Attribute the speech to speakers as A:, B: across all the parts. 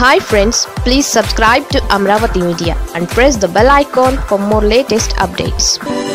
A: hi friends please subscribe to Amaravati media and press the bell icon for more latest updates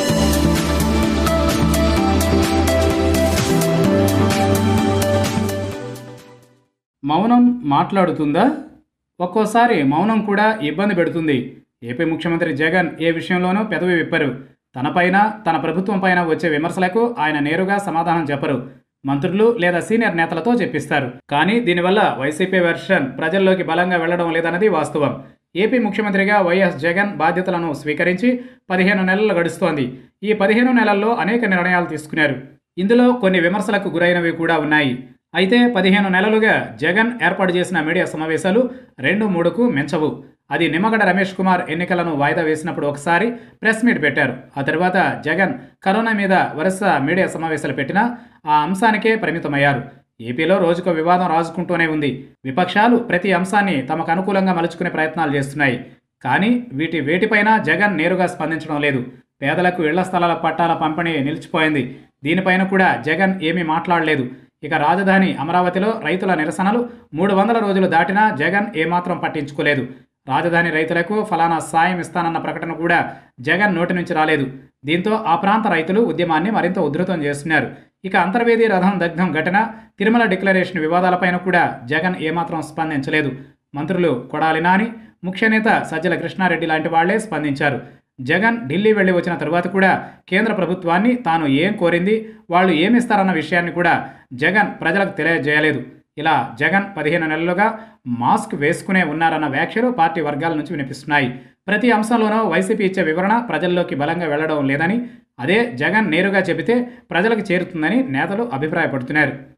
B: మౌనం మాట్లాడుతుందా ఒక్కోసారి మౌనం కూడా ఇబ్బంది పెడుతుంది ఏపీ ముఖ్యమంత్రి జగన్ ఏ విషయంలోనూ పెదవి విప్పరు తనపైన తన ప్రభుత్వం పైన వచ్చే విమర్శలకు ఆయన నేరుగా సమాధానం చెప్పరు మంత్రులు లేదా సీనియర్ నేతలతో చెప్పిస్తారు కానీ దీనివల్ల వైసీపీ వెర్షన్ ప్రజల్లోకి బలంగా వెళ్లడం లేదన్నది వాస్తవం ఏపీ ముఖ్యమంత్రిగా వైఎస్ జగన్ బాధ్యతలను స్వీకరించి పదిహేను నెలలు గడుస్తోంది ఈ పదిహేను నెలల్లో అనేక నిర్ణయాలు తీసుకున్నారు ఇందులో కొన్ని విమర్శలకు గురైనవి కూడా ఉన్నాయి అయితే పదిహేను నెలలుగా జగన్ ఏర్పాటు చేసిన మీడియా సమావేశాలు రెండు మూడుకు మించవు అది నిమ్మగడ్డ రమేష్ కుమార్ ఎన్నికలను వాయిదా వేసినప్పుడు ఒకసారి ప్రెస్ మీట్ పెట్టారు ఆ తర్వాత జగన్ కరోనా మీద వరుస మీడియా సమావేశాలు పెట్టినా ఆ అంశానికే పరిమితమయ్యారు ఏపీలో రోజుకో వివాదం రాజుకుంటూనే ఉంది విపక్షాలు ప్రతి అంశాన్ని తమకు అనుకూలంగా మలుచుకునే ప్రయత్నాలు చేస్తున్నాయి కానీ వీటి వేటిపైన జగన్ నేరుగా స్పందించడం లేదు పేదలకు ఇళ్ల స్థలాల పట్టాల పంపిణీ నిలిచిపోయింది దీనిపైన కూడా జగన్ ఏమీ మాట్లాడలేదు ఇక రాజధాని అమరావతిలో రైతుల నిరసనలు మూడు వందల రోజులు దాటినా జగన్ ఏమాత్రం పట్టించుకోలేదు రాజధాని రైతులకు ఫలానా సాయం ఇస్తానన్న ప్రకటన కూడా జగన్ నోటి నుంచి రాలేదు దీంతో ఆ ప్రాంత రైతులు ఉద్యమాన్ని మరింత ఉధృతం చేస్తున్నారు ఇక అంతర్వేది రథం దగ్ధం ఘటన తిరుమల డిక్లరేషన్ వివాదాలపైన కూడా జగన్ ఏమాత్రం స్పందించలేదు మంత్రులు కొడాలి నాని ముఖ్య నేత సజ్జల కృష్ణారెడ్డి లాంటి వాళ్లే స్పందించారు జగన్ ఢిల్లీ వెళ్లి వచ్చిన తరువాత కూడా కేంద్ర ప్రభుత్వాన్ని తాను ఏం కోరింది వాళ్ళు ఏమిస్తారన్న విషయాన్ని కూడా జగన్ ప్రజలకు తెలియజేయలేదు ఇలా జగన్ పదిహేను నెలలుగా మాస్క్ వేసుకునే ఉన్నారన్న వ్యాఖ్యలు పార్టీ వర్గాల నుంచి వినిపిస్తున్నాయి ప్రతి అంశంలోనూ వైసీపీ ఇచ్చే వివరణ ప్రజల్లోకి బలంగా వెళ్లడం లేదని అదే జగన్ నేరుగా చెబితే ప్రజలకు చేరుతుందని నేతలు అభిప్రాయపడుతున్నారు